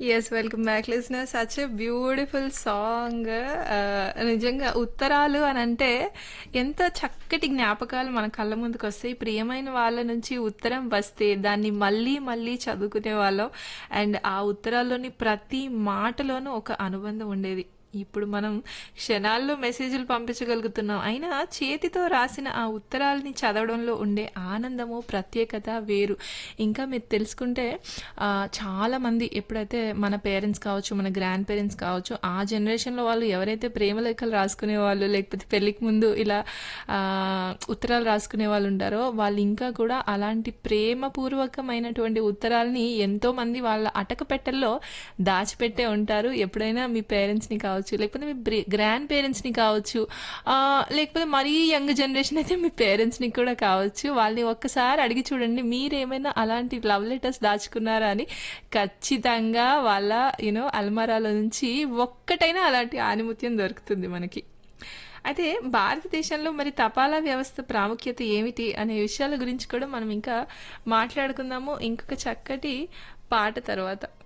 yes welcome back listener such a beautiful song నిజంగా ఉత్తరాలు అని అంటే ఎంత చక్కటి జ్ఞాపకాలు మన కళ్ళ ముందుకు వస్తాయి ప్రియమైన వాళ్ళ నుంచి ఉత్తరం వస్తే దాన్ని మళ్ళీ మళ్ళీ చదువుకునే వాళ్ళం అండ్ ఆ ఉత్తరాల్లోని ప్రతి మాటలోనూ ఒక అనుబంధం ఉండేది ఇప్పుడు మనం క్షణాల్లో మెసేజ్లు పంపించగలుగుతున్నాం అయినా చేతితో రాసిన ఆ ఉత్తరాలని చదవడంలో ఉండే ఆనందము ప్రత్యేకత వేరు ఇంకా మీరు తెలుసుకుంటే ఆ, చాలా మంది ఎప్పుడైతే మన పేరెంట్స్ కావచ్చు మన గ్రాండ్ పేరెంట్స్ కావచ్చు ఆ జనరేషన్లో వాళ్ళు ఎవరైతే ప్రేమ లేఖలు రాసుకునే వాళ్ళు లేకపోతే పెళ్లికి ముందు ఇలా ఆ, ఉత్తరాలు రాసుకునే వాళ్ళు ఉంటారో వాళ్ళు ఇంకా కూడా అలాంటి ప్రేమపూర్వకమైనటువంటి ఉత్తరాలని ఎంతో మంది వాళ్ళ అటక పెట్టెల్లో దాచిపెట్టే ఉంటారు ఎప్పుడైనా మీ పేరెంట్స్ని కావచ్చు లేకపోతే మీ గ్రాండ్ పేరెంట్స్ని కావచ్చు ఆ, లేకపోతే మరీ యంగ్ జనరేషన్ అయితే మీ పేరెంట్స్ని కూడా కావచ్చు వాళ్ళని ఒక్కసారి అడిగి చూడండి మీరేమైనా అలాంటి లవ్ లెటర్స్ దాచుకున్నారా అని ఖచ్చితంగా వాళ్ళ యూనో అల్మారాలో నుంచి ఒక్కటైనా అలాంటి ఆనిముత్యం దొరుకుతుంది మనకి అయితే భారతదేశంలో మరి తపాలా వ్యవస్థ ప్రాముఖ్యత ఏమిటి అనే విషయాల గురించి కూడా మనం ఇంకా మాట్లాడుకుందాము ఇంకొక చక్కటి పాట తర్వాత